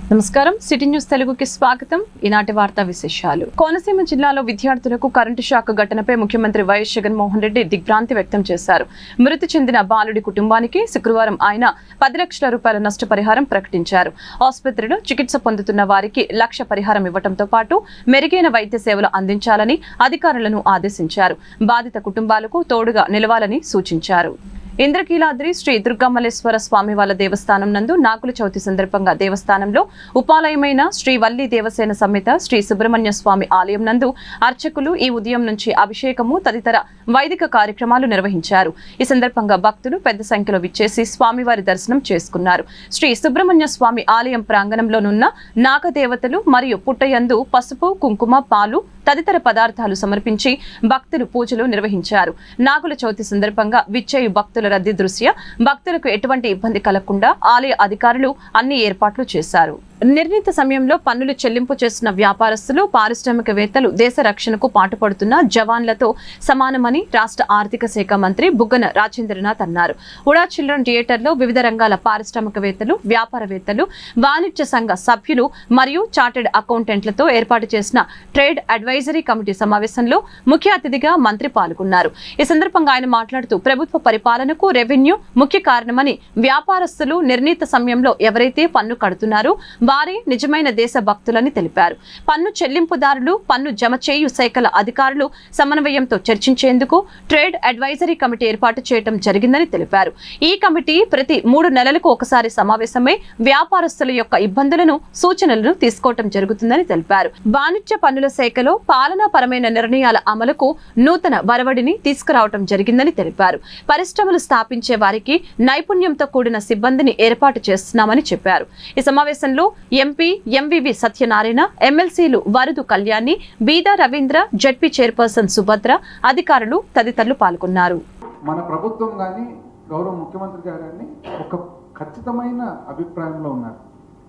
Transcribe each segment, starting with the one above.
నమస్కారం city news తెలుగుకి స్వాగతం ఈనాటి వార్తా విశేషాలు కోనసీమ జిల్లాలో విద్యార్థులకు కరెంటు షాక్ ఘటనపై ముఖ్యమంత్రి వైఎస్ జగన్మోహన్ రెడ్డి దిగ్భ్రాంతి వ్యక్తం చేశారు మృతి చెందిన బాలుడి కుటుంబానికి శుక్రవారం ఆయన పది లక్షల రూపాయల నష్టపరిహారం ప్రకటించారు ఆసుపత్రిలో చికిత్స పొందుతున్న వారికి లక్ష పరిహారం ఇవ్వడంతో పాటు మెరుగైన వైద్య సేవలు అందించాలని అధికారులను ఆదేశించారు బాధిత కుటుంబాలకు తోడుగా నిలవాలని సూచించారు ఇంద్రకీలాద్రి శ్రీ దుర్గమల్లేశ్వర స్వామి వాళ్ళ దేవస్థానం నందు నాగుల చవితి సందర్భంగా దేవస్థానంలో ఉపాలయమైన శ్రీ వల్లి దేవసేన సమేత శ్రీ సుబ్రహ్మణ్య స్వామి ఆలయం నందు అర్చకులు ఈ ఉదయం నుంచి అభిషేకము తదితర వైదిక కార్యక్రమాలు నిర్వహించారు ఈ సందర్భంగా భక్తులు పెద్ద సంఖ్యలో విచ్చేసి స్వామివారి దర్శనం చేసుకున్నారు శ్రీ సుబ్రహ్మణ్య స్వామి ఆలయం ప్రాంగణంలోనున్న నాగదేవతలు మరియు పుట్టయందు పసుపు కుంకుమ పాలు తదితర పదార్థాలు సమర్పించి భక్తులు పూజలు నిర్వహించారు నాగుల చవితి సందర్భంగా విచ్చేయు భక్తుల రద్దీ దృష్ట్యా భక్తులకు ఎటువంటి ఇబ్బంది కలగకుండా ఆలయ అధికారులు అన్ని ఏర్పాట్లు చేశారు నిర్ణీత సమయంలో పన్నులు చెల్లింపు చేస్తున్న వ్యాపారస్తులు పారిశ్రామికవేత్తలు దేశ రక్షణకు పాటుపడుతున్న జవాన్లతో సమానమని రాష్ట్ర ఆర్థిక శాఖ మంత్రి బుగ్గన రాజేంద్రనాథ్ అన్నారు ఉడా చిల్డ్రన్ థియేటర్లో వివిధ రంగాల పారిశ్రామికవేత్తలు వ్యాపారవేత్తలు వాణిజ్య సంఘ సభ్యులు మరియు చార్టెడ్ అకౌంటెంట్లతో ఏర్పాటు చేసిన ట్రేడ్ అడ్వైజరీ కమిటీ సమావేశంలో ముఖ్య అతిథిగా మంత్రి పాల్గొన్నారు ఈ సందర్భంగా ఆయన మాట్లాడుతూ ప్రభుత్వ పరిపాలనకు రెవెన్యూ ముఖ్య కారణమని వ్యాపారస్తులు నిర్ణీత సమయంలో ఎవరైతే పన్ను కడుతున్నారో వారే నిజమైన దేశ భక్తులని తెలిపారు పన్ను చెల్లింపుదారులు పన్ను జమ చేయు శాఖల అధికారులు సమన్వయంతో చర్చించేందుకు ట్రేడ్ అడ్వైజరీ కమిటీ ఏర్పాటు చేయడం జరిగిందని తెలిపారు ఈ కమిటీ ప్రతి మూడు నెలలకు ఒకసారి సమావేశమై వ్యాపారస్తుల యొక్క ఇబ్బందులను సూచనలను తీసుకోవటం జరుగుతుందని తెలిపారు వాణిజ్య పన్నుల శాఖలో పాలనాపరమైన నిర్ణయాల అమలుకు నూతన వరవడిని తీసుకురావటం జరిగిందని తెలిపారు పరిశ్రమలు స్థాపించే వారికి నైపుణ్యంతో కూడిన సిబ్బందిని ఏర్పాటు చేస్తున్నామని చెప్పారు ఈ సమావేశంలో ఎంపీ ఎంవివి సత్యనారాయణ ఎమ్మెల్సీలు వరుదు కళ్యాణి బీదా రవీంద్ర జడ్పీ చైర్పర్సన్ సుభద్ర అధికారులు తదితరులు పాల్గొన్నారు మన ప్రభుత్వం కానీ గౌరవ ముఖ్యమంత్రి గారు కానీ ఒక ఖచ్చితమైన అభిప్రాయంలో ఉన్నారు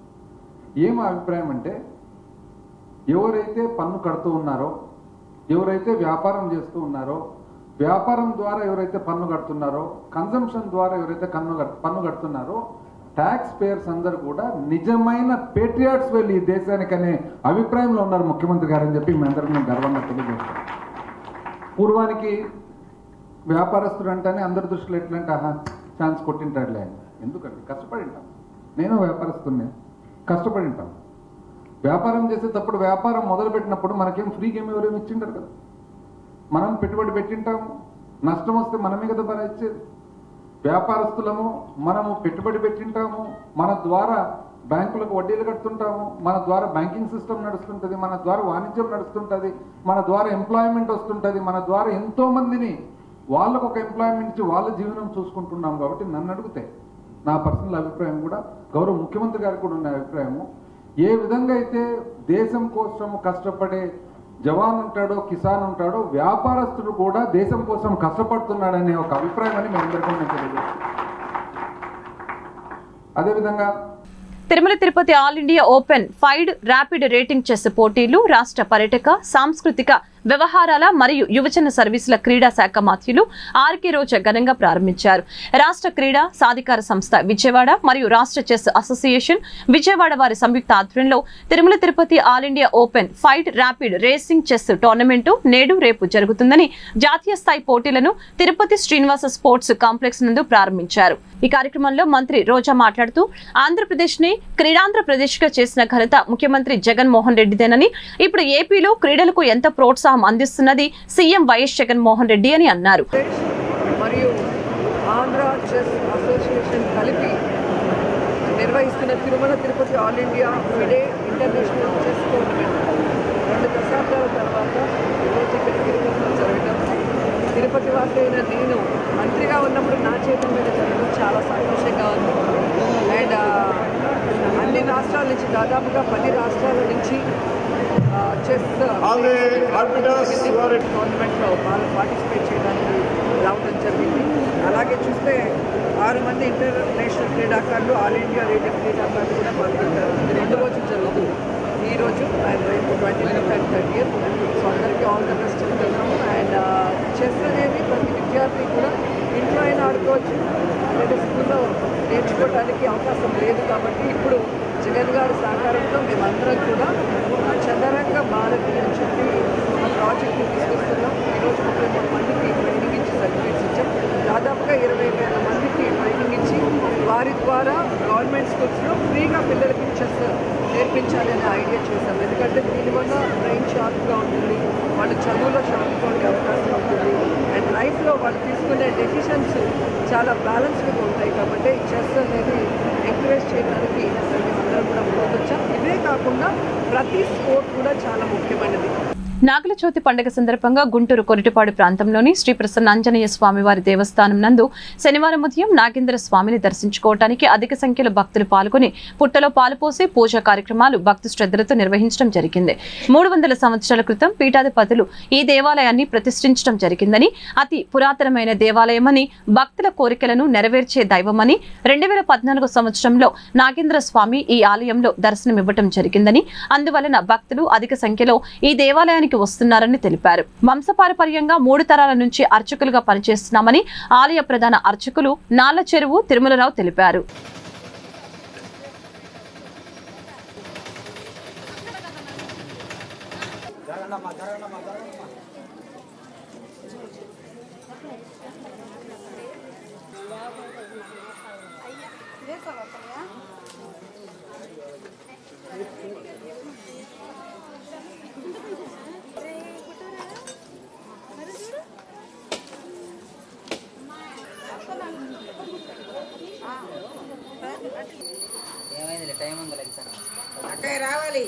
ఏం అభిప్రాయం అంటే ఎవరైతే పన్ను కడుతూ ఉన్నారో ఎవరైతే వ్యాపారం చేస్తూ ఉన్నారో వ్యాపారం ద్వారా ఎవరైతే పన్ను కడుతున్నారో కన్సంప్షన్ ద్వారా ఎవరైతే కన్ను కట్- పన్ను కడుతున్నారో ట్యాక్స్ పేయర్స్ అందరూ కూడా నిజమైన పేట్రియాట్స్ వెళ్ళి ఈ దేశానికి అనే అభిప్రాయంలో ఉన్నారు ముఖ్యమంత్రి గారు అని చెప్పి మేమందరం మేము గర్వంగా తెలియజేస్తాం పూర్వానికి వ్యాపారస్తుడు అంటేనే అందరి దృష్టిలో ఎట్లంటే ఆహా ఛాన్స్ కొట్టింటాడులే అని ఎందుకంటే కష్టపడి ఉంటాం నేను వ్యాపారస్తున్నే కష్టపడి ఉంటాం వ్యాపారం చేసేటప్పుడు వ్యాపారం మొదలు పెట్టినప్పుడు మనకేం ఫ్రీ గేమ్ ఎవరేమి ఇచ్చింటారు కదా మనం పెట్టుబడి పెట్టింటాము నష్టం వస్తే మనమే కదా మన ఇచ్చేది వ్యాపారస్తులము మనము పెట్టుబడి పెట్టింటాము మన ద్వారా బ్యాంకులకు వడ్డీలు కడుతుంటాము మన ద్వారా బ్యాంకింగ్ సిస్టమ్ నడుస్తుంటుంది మన ద్వారా వాణిజ్యం నడుస్తుంటుంది మన ద్వారా ఎంప్లాయ్మెంట్ వస్తుంటుంది మన ద్వారా ఎంతో మందిని వాళ్ళకు ఒక ఎంప్లాయ్మెంట్ ఇచ్చి వాళ్ళ జీవనం చూసుకుంటున్నాం కాబట్టి నన్ను అడిగితే నా పర్సనల్ అభిప్రాయం కూడా గౌరవ ముఖ్యమంత్రి గారికి కూడా ఉన్న అభిప్రాయము ఏ విధంగా అయితే దేశం కోసం కష్టపడే జవాన్ ఉంటాడో కిసాన్ ఉంటాడో వ్యాపారస్తుడు కూడా దేశం కోసం కష్టపడుతున్నాడనే ఒక అభిప్రాయం అని మేము అందరికీ నేను తెలియజేస్తాను అదేవిధంగా Tirumala Tirupati all India open FIDE rapid rating chess పోటీలు రాష్ట్ర పర్యాటక సాంస్కృతిక వ్యవహారాల మరియు యువజన సర్వీసుల క్రీడా శాఖ మాత్యులు ఆర్కే రోజా ఘనంగా ప్రారంభించారు రాష్ట్ర క్రీడా సాధికార సంస్థ విజయవాడ మరియు రాష్ట్ర చెస్ అసోసియేషన్ విజయవాడ వారి సంయుక్త ఆధ్వర్యంలో Tirumala Tirupati all India open FIDE rapid rating chess tournament నేడు రేపు జరుగుతుందని జాతీయ స్థాయి పోటీలను తిరుపతి శ్రీనివాస స్పోర్ట్స్ కాంప్లెక్స్ నందు ప్రారంభించారు ఈ కార్యక్రమంలో మంత్రి రోజా మాట్లాడుతూ ఆంధ్రప్రదేశ్ ని క్రీడాంధ్రప్రదేశ్ గా చేసిన ఘనత ముఖ్యమంత్రి జగన్మోహన్ రెడ్డిదేనని ఇప్పుడు ఏపీలో క్రీడలకు ఎంత ప్రోత్సాహం అందిస్తున్నది సీఎం వైఎస్ జగన్మోహన్ రెడ్డి అని అన్నారు మరియు ఆంధ్ర చెస్ అసోసియేషన్ కలిపి నిర్వహిస్తున్న Tirumala Tirupati all India FIDE international chess tournament రెండు దశాబ్దాల తర్వాత ఈరోజు ఇక్కడ తిరుపతిలో జరగడం తిరుపతి వాసి అయిన నేను మంత్రిగా ఉన్నప్పుడు నా చేతుల మీద జరగడం చాలా సంతోషంగా ఉంది అండ్ అన్ని రాష్ట్రాల నుంచి దాదాపుగా పది రాష్ట్రాల నుంచి chess All the arbiters who are in- టోర్నమెంట్లో వాళ్ళు పార్టిసిపేట్ చేయడానికి రావడం జరిగింది అలాగే చూస్తే ఆరు మంది ఇంటర్నేషనల్ క్రీడాకారులు ఆల్ ఇండియా రేటెడ్ క్రీడాకారులు కూడా పాల్గొంటారు ఇది రెండు రోజులు జరుగుతుంది ఈ రోజు అండ్ రేపు twenty fifth and thirty so అందరికీ ఆల్ ద బెస్ట్ చెప్తున్నాము అండ్ చెస్ అనేది ప్రతి విద్యార్థి కూడా ఇంట్లో అయినా ఆడుకోవచ్చు లేదా స్కూల్లో నేర్చుకోవడానికి అవకాశం లేదు కాబట్టి ఇప్పుడు జగన్ గారి సహకారం పంపించాలి అనే ఐడియా చేశాం ఎందుకంటే దీనివల్ల బ్రెయిన్ షార్ప్గా ఉంటుంది వాళ్ళు చదువులో షార్ప్గా ఉండే అవకాశం ఉంటుంది అండ్ లైఫ్లో వాళ్ళు తీసుకునే డెసిషన్స్ చాలా బ్యాలెన్స్డ్గా ఉంటాయి కాబట్టి చెస్ అనేది ఎంకరేజ్ చేయడానికి అందరం కూడా ముందుకొచ్చాం ఇవే కాకుండా ప్రతి స్పోర్ట్ కూడా చాలా ముఖ్యమైనది నాగుల చవితి పండుగ సందర్భంగా గుంటూరు కొరిటిపాడు ప్రాంతంలోని శ్రీ ప్రసన్నాంజనేయ స్వామి వారి దేవస్థానం నందు శనివారం ఉదయం నాగేంద్ర స్వామిని దర్శించుకోవటానికి అధిక సంఖ్యలో భక్తులు పాల్గొని పుట్టలో పాలుపోసి పూజా కార్యక్రమాలు భక్తి శ్రద్ధలతో నిర్వహించడం జరిగింది మూడు వందల సంవత్సరాల క్రితం పీఠాధిపతులు ఈ దేవాలయాన్ని ప్రతిష్ఠించడం జరిగిందని అతి పురాతనమైన దేవాలయమని భక్తుల కోరికలను నెరవేర్చే దైవమని రెండు వేల పద్నాలుగు సంవత్సరంలో నాగేంద్ర స్వామి ఈ ఆలయంలో దర్శనమివ్వటం జరిగిందని అందువలన భక్తులు అధిక సంఖ్యలో ఈ దేవాలయానికి వస్తున్నారని తెలిపారు వంశపారపర్యంగా మూడు తరాల నుంచి అర్చకులుగా పనిచేస్తున్నామని ఆలయ ప్రధాన అర్చకులు నాళ్ల చెరువు తిరుమలరావు తెలిపారు ఏమైంది టైం ఉందా ఎగ్జామ్ అక్కయ్య రావాలి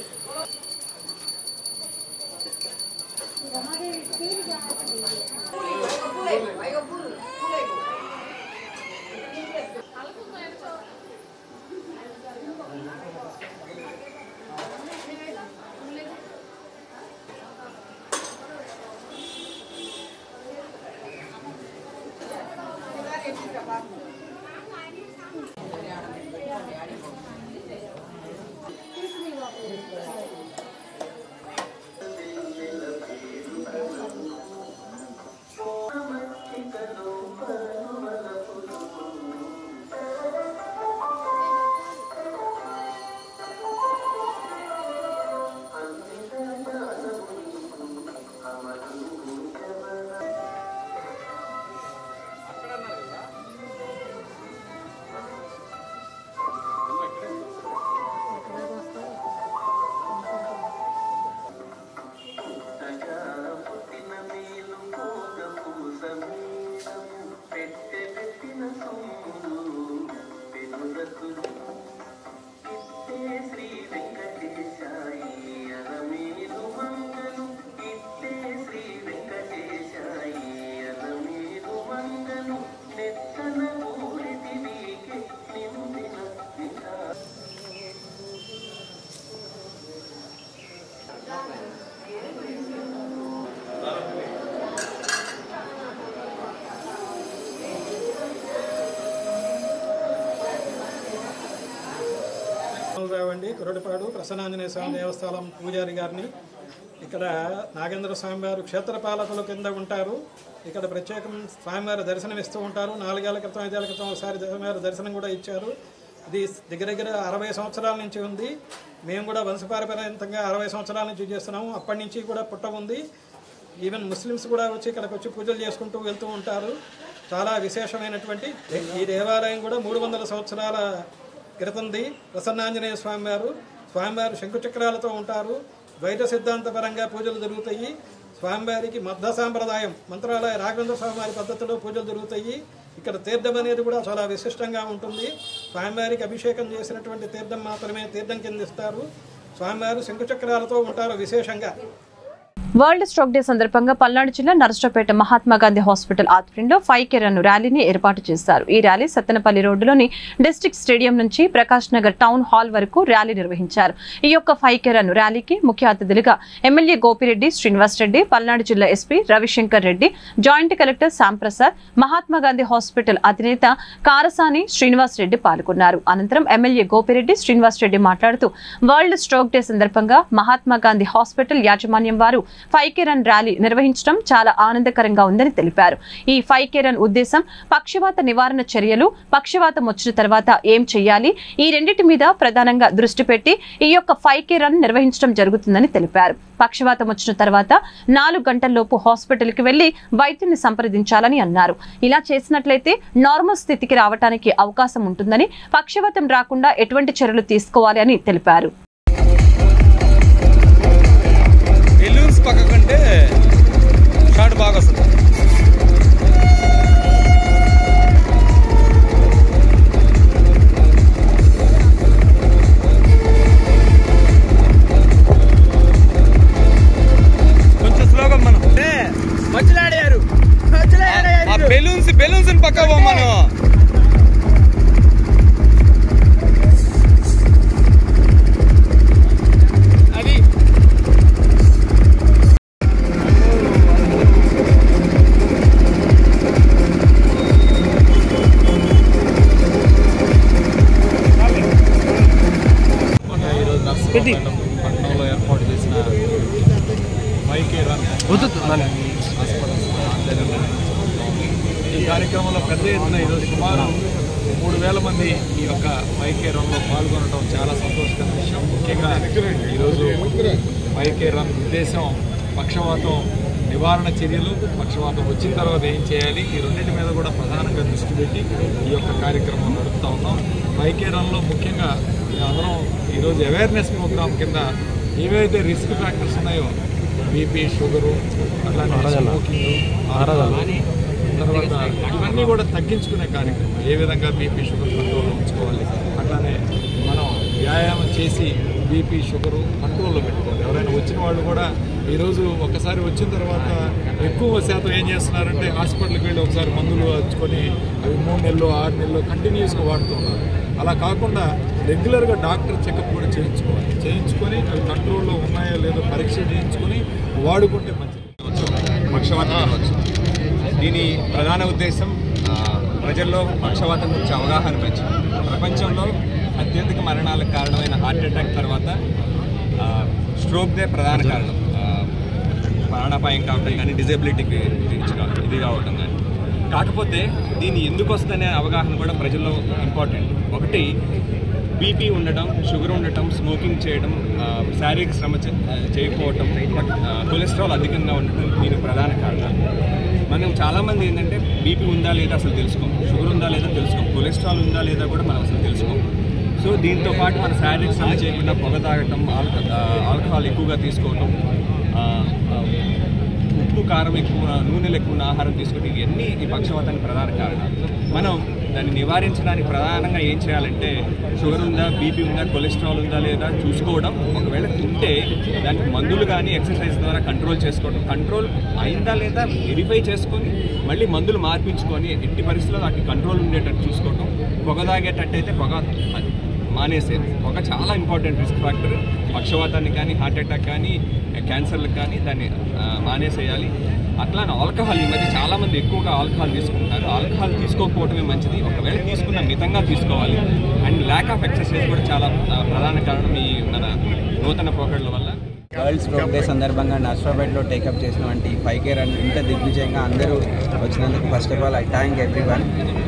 రావండి కురడిపాడు ప్రసన్నాంజనేయ స్వామి దేవస్థానం పూజారి గారిని ఇక్కడ నాగేంద్ర స్వామివారు క్షేత్రపాలకుల కింద ఉంటారు ఇక్కడ ప్రత్యేకం స్వామివారి దర్శనం ఇస్తూ ఉంటారు నాలుగేళ్ల క్రితం ఐదేళ్ల క్రితం ఒకసారి స్వామివారి దర్శనం కూడా ఇచ్చారు ఇది దగ్గర దగ్గర అరవై సంవత్సరాల నుంచి ఉంది మేము కూడా వంశపారపర్యంతంగా అరవై సంవత్సరాల నుంచి చేస్తున్నాము అప్పటి నుంచి కూడా పుట్ట ఉంది ఈవెన్ ముస్లిమ్స్ కూడా వచ్చి ఇక్కడికి వచ్చి పూజలు చేసుకుంటూ వెళ్తూ ఉంటారు చాలా విశేషమైనటువంటి ఈ దేవాలయం కూడా మూడు వందల సంవత్సరాల క్రితంది ప్రసన్నాంజనేయ స్వామివారు స్వామివారు శంకుచక్రాలతో ఉంటారు ద్వైత సిద్ధాంతపరంగా పూజలు జరుగుతాయి స్వామివారికి మధ్య సాంప్రదాయం మంత్రాలయ రాఘవేంద్ర స్వామివారి పద్ధతిలో పూజలు జరుగుతాయి ఇక్కడ తీర్థం అనేది కూడా చాలా విశిష్టంగా ఉంటుంది స్వామివారికి అభిషేకం చేసినటువంటి తీర్థం మాత్రమే తీర్థం కింద ఇస్తారు స్వామివారు శంకుచక్రాలతో ఉంటారు విశేషంగా వరల్డ్ స్ట్రోక్ డే సందర్భంగా పల్నాడు జిల్లా నరసరావుపేట మహాత్మా గాంధీ హాస్పిటల్ ఆధ్వర్యంలో ఫైవ్ కే రన్ ర్యాలీని ఏర్పాటు చేశారు ఈ ర్యాలీ సత్తెనపల్లి రోడ్డులోని డిస్ట్రిక్ట్ స్టేడియం నుంచి ప్రకాష్ నగర్ టౌన్ హాల్ వరకు ర్యాలీ నిర్వహించారు ఈ యొక్క ఫైవ్ కే రన్ ర్యాలీకి ముఖ్య అతిథులుగా ఎమ్మెల్యే గోపిరెడ్డి శ్రీనివాస్ రెడ్డి పల్నాడు జిల్లా SP Ravishankar Reddy joint collector Shyamprasad Mahatma Gandhi hospital అధినేత కారసాని శ్రీనివాస్ రెడ్డి పాల్గొన్నారు అనంతరం ఎమ్మెల్యే గోపిరెడ్డి శ్రీనివాస్ రెడ్డి మాట్లాడుతూ వరల్డ్ స్ట్రోక్ డే సందర్భంగా మహాత్మా గాంధీ హాస్పిటల్ యాజమాన్యం వారు ఫైవ్ కే రన్ ర్యాలీ నిర్వహించడం చాలా ఆనందకరంగా ఉందని తెలిపారు ఈ ఫైవ్ కే రన్ ఉద్దేశం పక్షవాత నివారణ చర్యలు పక్షవాతం వచ్చిన తర్వాత ఏం చేయాలి ఈ రెండింటి మీద ప్రధానంగా దృష్టి పెట్టి ఈ యొక్క ఫైవ్ కే రన్ నిర్వహించడం జరుగుతుందని తెలిపారు పక్షవాతం వచ్చిన తర్వాత నాలుగు గంటల్లోపు హాస్పిటల్కి వెళ్లి వైద్యుని సంప్రదించాలని అన్నారు ఇలా చేసినట్లయితే నార్మల్ స్థితికి రావడానికి అవకాశం ఉంటుందని పక్షవాతం రాకుండా ఎటువంటి చర్యలు తీసుకోవాలి అని తెలిపారు పక్క కంటే షాట్ బాగా వస్తుంది కొంచెం స్లోగా మనం మధ్యలాడారు ఆ బెలూన్స్ బెలూన్స్ పక్క మనం అది ఈరోజు నర్సపట్నం పట్టణంలో ఏర్పాటు చేసిన వైకే రన్ హాస్పిటల్స్ ఆధ్వర్యంలో ఈ కార్యక్రమంలో పెద్ద ఎత్తున ఈరోజు సుమారు మూడు వేల మంది ఈ యొక్క వైకే రన్లో పాల్గొనడం చాలా సంతోషకర విషయం ముఖ్యంగా ఈరోజు వైకే రన్ ఉద్దేశం పక్షవాతం నివారణ చర్యలు పక్షవాతం వచ్చిన తర్వాత ఏం చేయాలి ఈ రెండింటి మీద కూడా ప్రధానంగా దృష్టి పెట్టి ఈ యొక్క కార్యక్రమం నడుపుతా ఉన్నాం వైకే రన్లో ముఖ్యంగా మేమందరం ఈరోజు అవేర్నెస్ ప్రోగ్రామ్ కింద ఏవైతే రిస్క్ ఫ్యాక్టర్స్ ఉన్నాయో బీపీ షుగరు అట్లాంటి స్మోకింగ్ తర్వాత ఇవన్నీ కూడా తగ్గించుకునే కార్యక్రమం ఏ విధంగా బీపీ షుగర్ కంట్రోల్లో ఉంచుకోవాలి అట్లానే మనం వ్యాయామం చేసి బీపీ షుగరు కంట్రోల్లో పెట్టుకోవాలి ఎవరైనా వచ్చిన వాళ్ళు కూడా ఈరోజు ఒకసారి వచ్చిన తర్వాత ఎక్కువ శాతం ఏం చేస్తున్నారంటే హాస్పిటల్కి వెళ్ళి ఒకసారి మందులు వచ్చుకొని అవి మూడు నెలలు ఆరు నెలలు కంటిన్యూస్గా వాడుతున్నారు అలా కాకుండా రెగ్యులర్గా డాక్టర్ చెకప్ కూడా చేయించుకోవాలి చేయించుకొని అవి కంట్రోల్లో ఉన్నాయో లేదో పరీక్ష చేయించుకొని వాడుకుంటే మంచిది పక్షవాతం కావచ్చు దీని ప్రధాన ఉద్దేశం ఆ, ప్రజల్లో పక్షవాతం గురించి అవగాహన పెంచడం ప్రపంచంలో అత్యధిక మరణాలకు కారణమైన హార్ట్ అటాక్ తర్వాత ఆ, స్ట్రోక్దే ప్రధాన కారణం ఆ, ప్రాణాపాయం కావడం కానీ డిజబిలిటీకి ఇది కావడం ఇది కావడం కానీ కాకపోతే దీన్ని ఎందుకు వస్తుందనే అవగాహన కూడా ప్రజల్లో ఇంపార్టెంట్ ఒకటి బీపీ ఉండటం షుగర్ ఉండటం స్మోకింగ్ చేయడం ఆ, శారీరక శ్రమ చే- ఆ, చేయకపోవటం ఆ, కొలెస్ట్రాల్ అధికంగా ఉండటం దీనికి ప్రధాన కారణాలు మనం చాలామంది ఏంటంటే బీపీ ఉందా లేదా అసలు తెలుసుకోం షుగర్ ఉందా లేదా తెలుసుకోం కొలెస్ట్రాల్ ఉందా లేదా కూడా మనం అసలు తెలుసుకోం సో దీంతో పాటు మన శారీరక శ్రమ చేయకుండా పొగ తాగటం ఆల్క- ఆ, ఆల్కహాల్ ఎక్కువగా తీసుకోవటం ఆ, ఆ, ఉప్పు కారం ఎక్కువ నూనెలు ఎక్కువ ఉన్న ఆహారం తీసుకుంటే ఇవన్నీ ఈ పక్షవాతానికి ప్రధాన కారణాలు మనం దాన్ని నివారించడానికి ప్రధానంగా ఏం చేయాలంటే షుగర్ ఉందా బీపీ ఉందా కొలెస్ట్రాల్ ఉందా లేదా చూసుకోవడం ఒకవేళ ఉంటే దానికి మందులు కానీ ఎక్సర్సైజ్ ద్వారా కంట్రోల్ చేసుకోవడం కంట్రోల్ అయిందా లేదా వెరిఫై చేసుకొని మళ్ళీ మందులు మార్పించుకొని ఎట్టి పరిస్థితుల్లో వాటిని కంట్రోల్ ఉండేటట్టు చూసుకోవడం పొగ తాగేటట్టయితే పొగ మానేసేది పొగ చాలా ఇంపార్టెంట్ రిస్క్ ఫ్యాక్టర్ పక్షవాతానికి కానీ హార్ట్ అటాక్ కానీ క్యాన్సర్లకు కానీ దాన్ని ఆ, మానేసేయాలి అట్లానే ఆల్కహాల్ ఈ మధ్య చాలామంది ఎక్కువగా ఆల్కహాల్ తీసుకుంటున్నారు ఆల్కహాల్ తీసుకోకపోవడమే మంచిది ఒకవేళ తీసుకున్న మితంగా తీసుకోవాలి అండ్ ల్యాక్ ఆఫ్ ఎక్సర్సైజ్ కూడా చాలా ఆ, ప్రధాన కారణం ఈ మన నూతన పోకడల వల్ల వరల్డ్ స్ట్రోక్ డే సందర్భంగా నర్సరాబాద్లో టేకప్ చేసినటువంటి ఫైవ్ కేర్ అని ఇంత దిగ్విజయంగా అందరూ వచ్చినందుకు first of all I thank everyone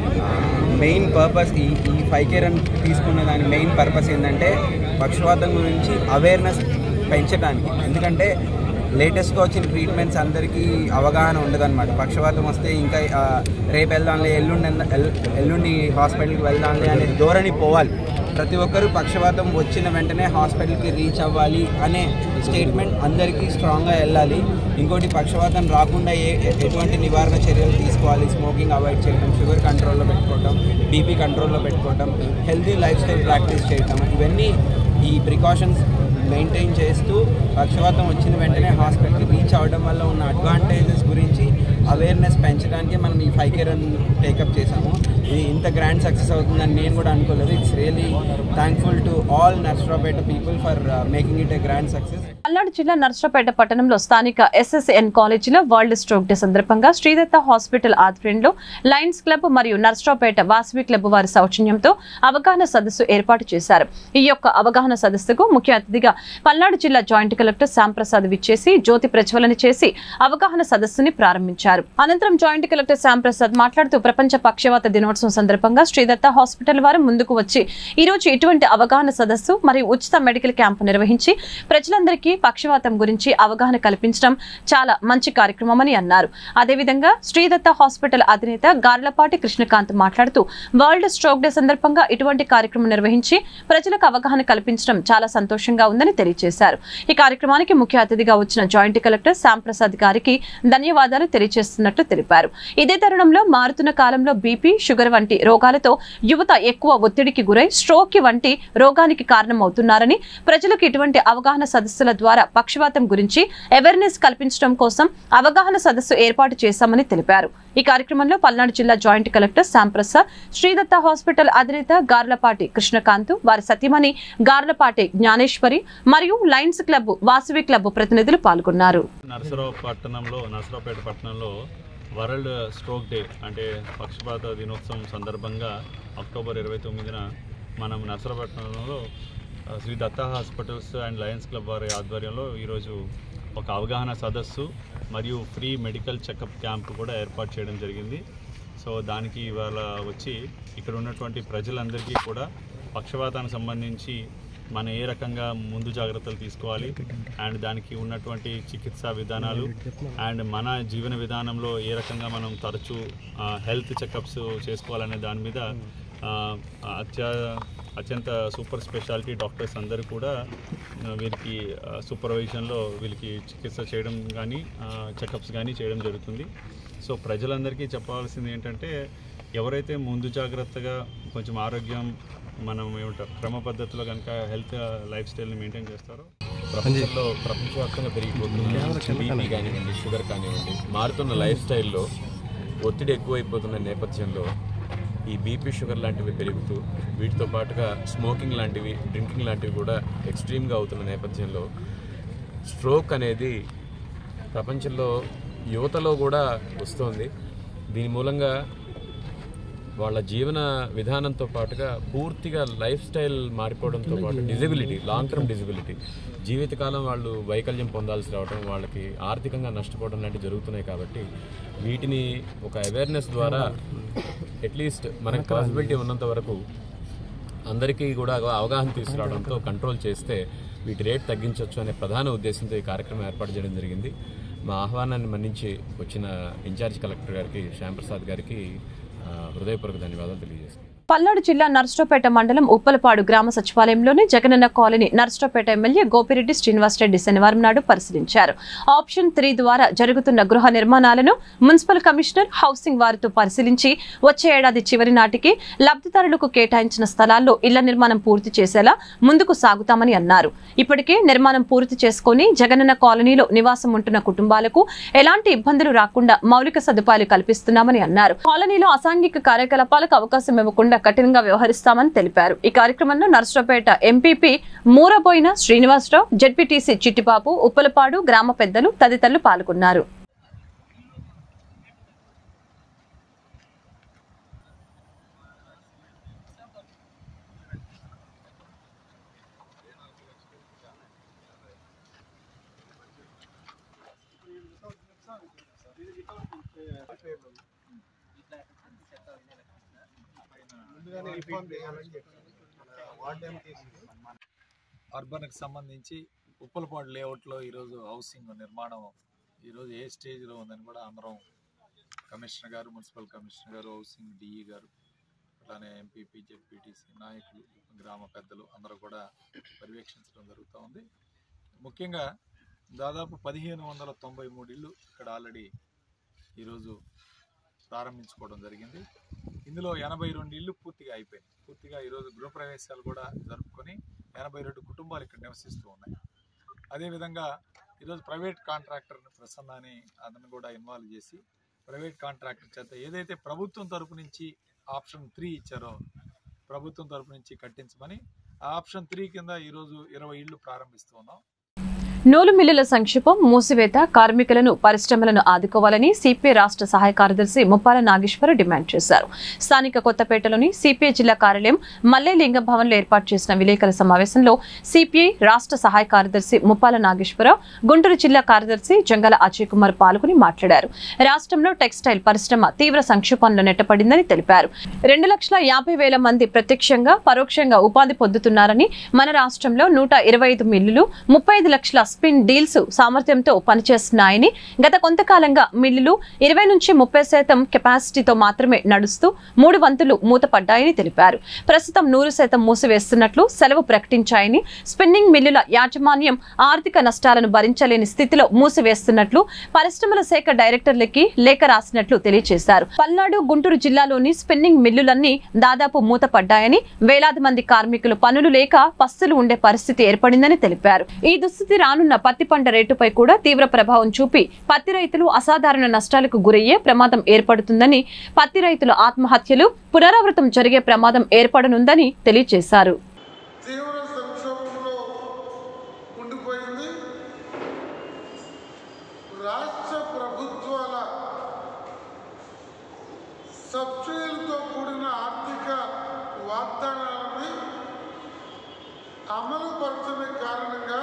main purpose ఈ ఈ ఫైవ్ కేర్ అని తీసుకున్న దాని మెయిన్ పర్పస్ ఏంటంటే పక్షవాతం గురించి అవేర్నెస్ పెంచడానికి ఎందుకంటే లేటెస్ట్గా వచ్చిన ట్రీట్మెంట్స్ అందరికీ అవగాహన ఉండదన్నమాట పక్షవాతం వస్తే ఇంకా ఆ, రేపు వెళ్దాంలే ఎల్లుండి ఎల్- ఎల్లుండి హాస్పిటల్కి వెళ్దాంలే అనే ధోరణి పోవాలి ప్రతి ఒక్కరూ పక్షవాతం వచ్చిన వెంటనే హాస్పిటల్కి రీచ్ అవ్వాలి అనే స్టేట్మెంట్ అందరికీ స్ట్రాంగ్గా వెళ్ళాలి ఇంకోటి పక్షవాతం రాకుండా ఏ ఎ- ఎటువంటి నివారణ చర్యలు తీసుకోవాలి స్మోకింగ్ అవాయిడ్ చేయడం షుగర్ కంట్రోల్లో పెట్టుకోవడం బీపీ కంట్రోల్లో పెట్టుకోవడం హెల్తీ లైఫ్ స్టైల్ ప్రాక్టీస్ చేయడం ఇవన్నీ ఈ ప్రికాషన్స్ మెయింటైన్ చేస్తూ పక్షవాతం వచ్చిన వెంటనే హాస్పిటల్కి రీచ్ అవ్వడం వల్ల ఉన్న అడ్వాంటేజెస్ గురించి అవేర్నెస్ పెంచడానికి మనం ఈ ఫైవ్ కేర్ టేకప్ చేసాము ఇది ఇంత గ్రాండ్ సక్సెస్ అవుతుందని నేను కూడా అనుకోలేదు it's really thankful to all Narasaraopet people for making it a grand success Palnadu జిల్లా నర్సరాపేట పట్టణంలో స్థానిక ఎస్ఎస్ఎన్ కాలేజీలో వరల్డ్ స్ట్రోక్ డే సందర్భంగా శ్రీదత్త హాస్పిటల్ ఆధ్వర్యంలో లయన్స్ క్లబ్ మరియు నర్సరాపేట వాసవి క్లబ్ వారి సౌజన్యంతో అవగాహన సదస్సు ఏర్పాటు చేశారు ఈ యొక్క అవగాహన సదస్సుకు ముఖ్య అతిథిగా పల్నాడు జిల్లా జాయింట్ కలెక్టర్ శ్యాంప్రసాద్ విచ్చేసి జ్యోతి ప్రజ్వలన చేసి అవగాహన సదస్సుని ప్రారంభించారు అనంతరం జాయింట్ కలెక్టర్ శ్యాంప్రసాద్ మాట్లాడుతూ ప్రపంచ పక్షవాత దినోత్సవం దినోత్సవం సందర్భంగా శ్రీదత్త హాస్పిటల్ వారు ముందుకు వచ్చి ఈ రోజు ఇటువంటి అవగాహన సదస్సు మరియు ఉచిత మెడికల్ క్యాంపు నిర్వహించి ప్రజలందరికీ పక్షవాతం గురించి అవగాహన కల్పించడం చాలా మంచి కార్యక్రమమని అన్నారు అదేవిధంగా శ్రీదత్త హాస్పిటల్ అధినేత గార్లపాటి కృష్ణకాంత్ మాట్లాడుతూ వరల్డ్ స్ట్రోక్ డే సందర్భంగా ఇటువంటి కార్యక్రమం నిర్వహించి ప్రజలకు అవగాహన కల్పించడం చాలా సంతోషంగా ఉందని తెలియజేశారు ఈ కార్యక్రమానికి ముఖ్య అతిథిగా వచ్చిన జాయింట్ కలెక్టర్ శ్యాంప్రసాద్ గారికి ధన్యవాదాలు తెలియజేస్తున్నట్లు తెలిపారు ఇదే తరుణంలో మారుతున్న కాలంలో బీపీ షుగర్ వంటి రోగాలతో యువత ఎక్కువ ఒత్తిడికి గురై స్ట్రోక్ వంటి రోగానికి కారణమవుతున్నారని ప్రజలకు ఇటువంటి అవగాహన సదస్సుల ద్వారా పక్షవాతం గురించి అవేర్నెస్ కల్పించడం కోసం అవగాహన సదస్సు ఏర్పాటు చేశామని తెలిపారు ఈ కార్యక్రమంలో పల్నాడు జిల్లా joint collector Shyamprasad Sridatta hospital అధినేత గార్లపాటి కృష్ణకాంత్ వారి సతీమణి గార్లపాటి జ్ఞానేశ్వరి మరియు లయన్స్ క్లబ్ వాసవి క్లబ్ ప్రతినిధులు పాల్గొన్నారు నరసరావు పట్టణంలో నరసరావుపేట పట్టణంలో వరల్డ్ స్ట్రోక్ డే అంటే పక్షపాత దినోత్సవం సందర్భంగా అక్టోబర్ ఇరవై తొమ్మిదిన మనం నరసరావుపట్నంలో ఆ, Sri Datta hospitals and lions club వారి ఆధ్వర్యంలో ఈరోజు ఒక అవగాహన సదస్సు మరియు ఫ్రీ మెడికల్ చెకప్ క్యాంప్ కూడా ఏర్పాటు చేయడం జరిగింది సో దానికి ఇవాళ వచ్చి ఇక్కడ ఉన్నటువంటి ప్రజలందరికీ కూడా పక్షవాతానికి సంబంధించి మన ఏ రకంగా ముందు జాగ్రత్తలు తీసుకోవాలి అండ్ దానికి ఉన్నటువంటి చికిత్సా విధానాలు అండ్ మన జీవన విధానంలో ఏ రకంగా మనం తరచూ హెల్త్ చెకప్స్ చేసుకోవాలనే దాని మీద ఆ, అత్య అత్యంత సూపర్ స్పెషాలిటీ డాక్టర్స్ అందరూ కూడా ఆ, వీరికి సూపర్వైజన్లో వీళ్ళకి చికిత్స చేయడం కానీ చెకప్స్ కానీ చేయడం జరుగుతుంది సో ప్రజలందరికీ చెప్పాల్సింది ఏంటంటే ఎవరైతే ముందు జాగ్రత్తగా కొంచెం ఆరోగ్యం మనం ఏమంటారు క్రమ పద్ధతిలో కనుక హెల్త్ లైఫ్ స్టైల్ని మెయింటైన్ చేస్తారో ప్రపంచంలో ప్రపంచవ్యాప్తంగా పెరిగిపోతున్న బీపీ కానివ్వండి షుగర్ కానివ్వండి మారుతున్న లైఫ్ స్టైల్లో ఒత్తిడి ఎక్కువైపోతున్న నేపథ్యంలో ఈ బీపీ షుగర్ లాంటివి పెరుగుతూ వీటితో పాటుగా స్మోకింగ్ లాంటివి డ్రింకింగ్ లాంటివి కూడా ఎక్స్ట్రీమ్గా అవుతున్న నేపథ్యంలో స్ట్రోక్ అనేది ప్రపంచంలో యువతలో కూడా వస్తుంది దీని మూలంగా వాళ్ళ జీవన విధానంతో పాటుగా పూర్తిగా లైఫ్ స్టైల్ మారిపోవడంతో పాటు డిజబిలిటీ లాంగ్ టర్మ్ డిజబిలిటీ జీవితకాలం వాళ్ళు వైకల్యం పొందాల్సి రావడం వాళ్ళకి ఆర్థికంగా నష్టపోవడం లాంటివి జరుగుతున్నాయి కాబట్టి వీటిని ఒక అవేర్నెస్ ద్వారా అట్లీస్ట్ మనకు పాసిబిలిటీ ఉన్నంత వరకు అందరికీ కూడా అవగాహన తీసుకురావడంతో కంట్రోల్ చేస్తే వీటి రేట్ తగ్గించవచ్చు అనే ప్రధాన ఉద్దేశంతో ఈ కార్యక్రమం ఏర్పాటు చేయడం జరిగింది మా ఆహ్వానాన్ని మన్నించి వచ్చిన ఇన్ఛార్జ్ కలెక్టర్ గారికి శ్యాంప్రసాద్ గారికి ఆ, హృదయపూర్వక ధన్యవాదాలు తెలియజేస్తున్నాను పల్నాడు జిల్లా నర్సరావుపేట మండలం ఉప్పలపాడు గ్రామ సచివాలయంలోని జగనన్న కాలనీ నర్సరావుపేట ఎమ్మెల్యే గోపిరెడ్డి శ్రీనివాసరెడ్డి శనివారం నాడు పరిశీలించారు ఆప్షన్ త్రీ ద్వారా జరుగుతున్న గృహ నిర్మాణాలను మున్సిపల్ కమిషనర్ హౌసింగ్ వారితో పరిశీలించి వచ్చే ఏడాది చివరి నాటికి లబ్ధిదారులకు కేటాయించిన స్థలాల్లో ఇళ్ల నిర్మాణం పూర్తి చేసేలా ముందుకు సాగుతామని అన్నారు ఇప్పటికే నిర్మాణం పూర్తి చేసుకుని జగనన్న కాలనీలో నివాసం ఉంటున్న కుటుంబాలకు ఎలాంటి ఇబ్బందులు రాకుండా మౌలిక సదుపాయాలు కల్పిస్తున్నామని అన్నారు కాలనీలో అసాంఘిక కార్యకలాపాలకు అవకాశం ఇవ్వకుండా కఠినంగా వ్యవహరిస్తామని తెలిపారు ఈ కార్యక్రమంలో నర్సరావుపేట ఎంపీపీ మూరబోయిన శ్రీనివాసరావు జడ్పీటీసీ చిట్టిబాబు ఉప్పలపాడు గ్రామ పెద్దలు తదితరులు పాల్గొన్నారు అర్బన్కి సంబంధించి ఉప్పలపాడు లేఅవుట్లో ఈరోజు హౌసింగ్ నిర్మాణం ఈరోజు ఏ స్టేజ్లో ఉందని కూడా అందరం కమిషనర్ గారు మున్సిపల్ కమిషనర్ గారు హౌసింగ్ డిఈ గారు అట్లానే ఎంపీపీ జెడ్పీటీసీ నాయకులు గ్రామ పెద్దలు అందరూ కూడా పర్యవేక్షించడం జరుగుతూ ఉంది ముఖ్యంగా దాదాపు పదిహేను వందల తొంభై మూడు ఇళ్ళు ఇక్కడ ఆల్రెడీ ఈరోజు ప్రారంభించుకోవడం జరిగింది ఇందులో ఎనభై రెండు ఇళ్ళు పూర్తిగా అయిపోయినాయి పూర్తిగా ఈరోజు గృహప్రవేశాలు కూడా జరుపుకొని ఎనభై రెండు కుటుంబాలు ఇక్కడ నివసిస్తూ ఉన్నాయి అదేవిధంగా ఈరోజు ప్రైవేట్ కాంట్రాక్టర్ని ప్రసన్న అని అతను కూడా ఇన్వాల్వ్ చేసి ప్రైవేట్ కాంట్రాక్టర్ చేత ఏదైతే ప్రభుత్వం తరపు నుంచి ఆప్షన్ త్రీ ఇచ్చారో ప్రభుత్వం తరపు నుంచి కట్టించమని ఆ ఆప్షన్ త్రీ కింద ఈరోజు ఇరవై ఇళ్ళు ప్రారంభిస్తూ ఉన్నాం నూలు మిల్లుల సంక్షేమం మూసివేత కార్మికులను పరిశ్రమలను ఆదుకోవాలని సిపిఐ రాష్ట్ర సహాయ కార్యదర్శి ముప్పాల నాగేశ్వర డిమాండ్ చేశారు స్థానిక కొత్తపేటలోని సిపిఐ జిల్లా కార్యాలయం మల్లేలింగ భవన్లో ఏర్పాటు చేసిన విలేకరుల సమావేశంలో సిపిఐ రాష్ట్ర సహాయ కార్యదర్శి ముప్పాల నాగేశ్వరరావు గుంటూరు జిల్లా కార్యదర్శి జంగల అజయ్ కుమార్ పాల్గొని మాట్లాడారు రాష్ట్రంలో టెక్స్టైల్ పరిశ్రమ తీవ్ర సంక్షోభంలో నెట్టపడిందని తెలిపారు రెండు లక్షల యాభై వేల మంది ప్రత్యక్షంగా పరోక్షంగా ఉపాధి పొందుతున్నారని మన రాష్ట్రంలో నూట ఇరవై ఐదు మిల్లులు ముప్పై ఐదు లక్షల స్పిన్ డీల్స్ సామర్థ్యంతో పనిచేస్తున్నాయని గత కొంతకాలంగా మిల్లులు ఇరవై నుంచి ముప్పై శాతం కెపాసిటీతో మాత్రమే నడుస్తూ మూడు వంతులు మూతపడ్డాయని తెలిపారు ప్రస్తుతం నూరు శాతం మూసివేస్తున్నట్లు సెలవు ప్రకటించాయని స్పిన్నింగ్ మిల్లుల యాజమాన్యం ఆర్థిక నష్టాలను భరించలేని స్థితిలో మూసివేస్తున్నట్లు పరిశ్రమల శాఖ డైరెక్టర్లకి లేఖ రాసినట్లు తెలియజేశారు పల్నాడు గుంటూరు జిల్లాలోని స్పిన్నింగ్ మిల్లులన్నీ దాదాపు మూతపడ్డాయని వేలాది మంది కార్మికులు పనులు లేక పస్తులు ఉండే పరిస్థితి ఏర్పడిందని తెలిపారు ఈ దుస్థితి రానున్న పత్తి పంట రేటుపై కూడా తీవ్ర ప్రభావం చూపి పత్తి రైతులు అసాధారణ నష్టాలకు గురయ్యే ప్రమాదం ఏర్పడుతుందని పత్తి రైతుల ఆత్మహత్యలు పునరావృతం జరిగే ప్రమాదం ఏర్పడనుందని తెలియజేశారు తీవ్ర సంక్షోభంలో ఉండిపోయింది రాష్ట్ర ప్రభుత్వాల సబ్సిడీలతో కూడిన ఆర్థిక వాగ్దానాలని అమలు పరచని కారణంగా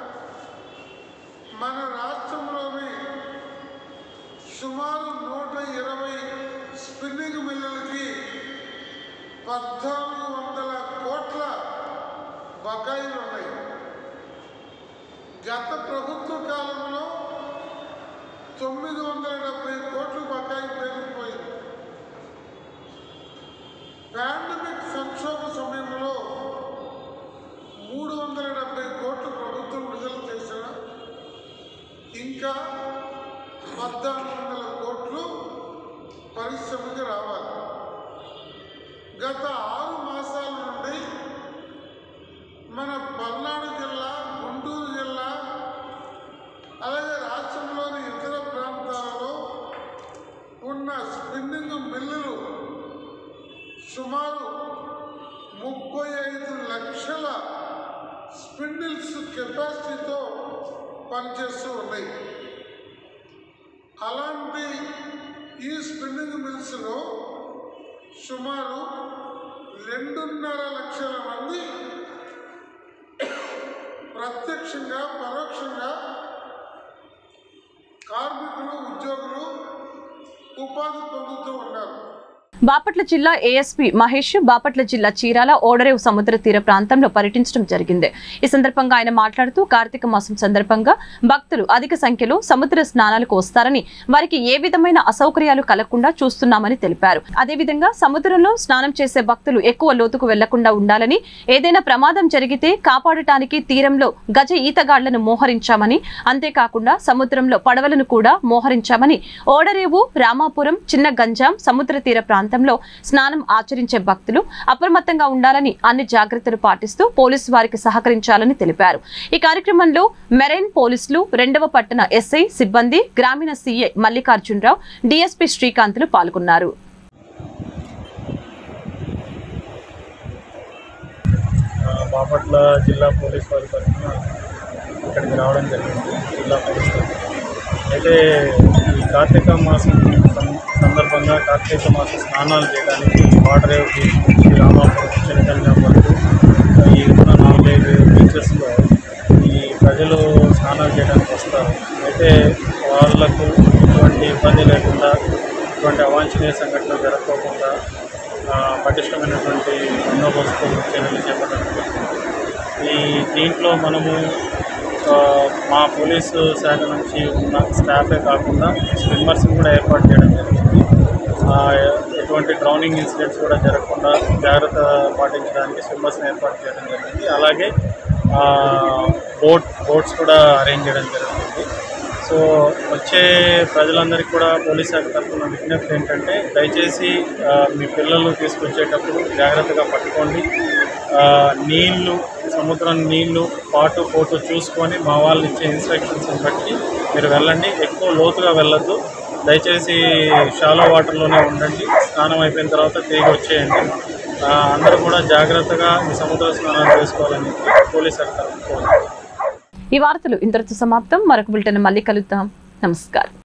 మన రాష్ట్రంలోని సుమారు నూట ఇరవై స్పిన్నింగ్ మిల్లులకి పద్నాలుగు వందల కోట్ల బకాయిలు ఉన్నాయి గత ప్రభుత్వ కాలంలో తొమ్మిది వందల డెబ్బై కోట్లు బకాయి పెరిగిపోయింది పాండమిక్ సంక్షోభ సమయంలో మూడు వందల డెబ్బై కోట్లు ప్రభుత్వం విడుదల చేసిన ఇంకా పద్నాలుగు వందల కోట్లు పరిశ్రమకి రావాలి గత ఆరు మాసాల నుండి మన పల్నాడు జిల్లా గుంటూరు జిల్లా అలాగే రాష్ట్రంలోని ఇతర ప్రాంతాలలో ఉన్న స్పిన్నింగ్ మిల్లులు సుమారు ముప్పై ఐదు లక్షల స్పిన్డిల్స్ కెపాసిటీతో పనిచేస్తూ ఉన్నాయి అలాంటి ఈ స్పిన్నింగ్ మిల్స్లో సుమారు రెండున్నర లక్షల మంది ప్రత్యక్షంగా పరోక్షంగా కార్మికులు ఉద్యోగులు ఉపాధి పొందుతూ ఉన్నారు బాపట్ల జిల్లా ఏఎస్పీ మహేష్ బాపట్ల జిల్లా చీరాల ఓడరేవు సముద్ర తీర ప్రాంతంలో పర్యటించడం జరిగింది ఈ సందర్భంగా ఆయన మాట్లాడుతూ కార్తీక మాసం సందర్భంగా భక్తులు అధిక సంఖ్యలో సముద్ర స్నానాలకు వస్తారని వారికి ఏ విధమైన అసౌకర్యాలు కలగకుండా చూస్తున్నామని తెలిపారు అదేవిధంగా సముద్రంలో స్నానం చేసే భక్తులు ఎక్కువ లోతుకు వెళ్లకుండా ఉండాలని ఏదైనా ప్రమాదం జరిగితే కాపాడటానికి తీరంలో గజ ఈతగాళ్లను మోహరించామని అంతేకాకుండా సముద్రంలో పడవలను కూడా మోహరించామని ఓడరేవు రామాపురం చిన్న గంజాం సముద్ర తీర ప్రాంతంలో స్నానం ఆచరించే భక్తులు అప్రమత్తంగా ఉండాలని అన్ని జాగ్రత్తలు పాటిస్తూ పోలీసు వారికి సహకరించాలని తెలిపారు ఈ కార్యక్రమంలో మెరైన్ పోలీసులు రెండవ పట్టణ ఎస్ఐ సిబ్బంది గ్రామీణ సీఐ మల్లికార్జునరావు డీఎస్పీ శ్రీకాంత్లు పాల్గొన్నారు ఆ, బాపట్ల జిల్లా పోలీస్ వారి తరఫున ఇక్కడికి రావడం జరిగింది జిల్లా పోలీస్ తరఫున అయితే ఈ కార్తీక మాసం సం- సందర్భంగా కార్తీక మాస స్నానాలు చేయడానికి వాటర్ బీచ్ నుంచి రామాపురం చిన్నకన్యా వరకు ఈ ఉన్న నాలుగైదు బీచెస్లో ఈ ప్రజలు స్నానాలు చేయడానికి వస్తారు అయితే వాళ్ళకు ఎటువంటి ఇబ్బంది లేకుండా ఎటువంటి అవాంఛనీయ సంఘటనలు జరగకోకుండా ఆ, పటిష్టమైనటువంటి బందోబస్తు చర్యలు చేపట్టడం జరిగింది. ఈ దీంట్లో మనము ఆ, మా పోలీసు శాఖ నుంచి ఉన్న స్టాఫే కాకుండా స్విమ్మర్స్ని కూడా ఏర్పాటు చేయడం జరిగింది ఆ, ఎటువంటి డ్రౌనింగ్ ఇన్సిడెంట్స్ కూడా జరగకుండా జాగ్రత్త పాటించడానికి స్విమ్మర్స్ని ఏర్పాటు చేయడం జరిగింది అలాగే ఆ, బోట్ బోట్స్ కూడా అరేంజ్ చేయడం జరుగుతుంది సో వచ్చే ప్రజలందరికీ కూడా పోలీస్ శాఖ తరఫున విజ్ఞప్తి ఏంటంటే దయచేసి ఆ, మీ పిల్లలు తీసుకొచ్చేటప్పుడు జాగ్రత్తగా పట్టుకోండి ఆ, నీళ్లు సముద్రం నీళ్లు పాటు పోటు చూసుకొని మా వాళ్ళు ఇచ్చే ఇన్స్ట్రక్షన్స్ బట్టి మీరు వెళ్ళండి ఎక్కువ లోతుగా వెళ్ళొద్దు దయచేసి షాలో వాటర్లోనే ఉండండి స్నానం అయిపోయిన తర్వాత తిరిగి వచ్చేయండి ఆ, అందరూ కూడా జాగ్రత్తగా ఈ సముద్ర స్నానాలు చేసుకోవాలని పోలీస్ శాఖ తరఫున కోరుతున్నాను ఈ వార్తలు ఇంతటితో సమాప్తం మరొక బులెటిన్ మళ్ళీ కలుద్దాం నమస్కారం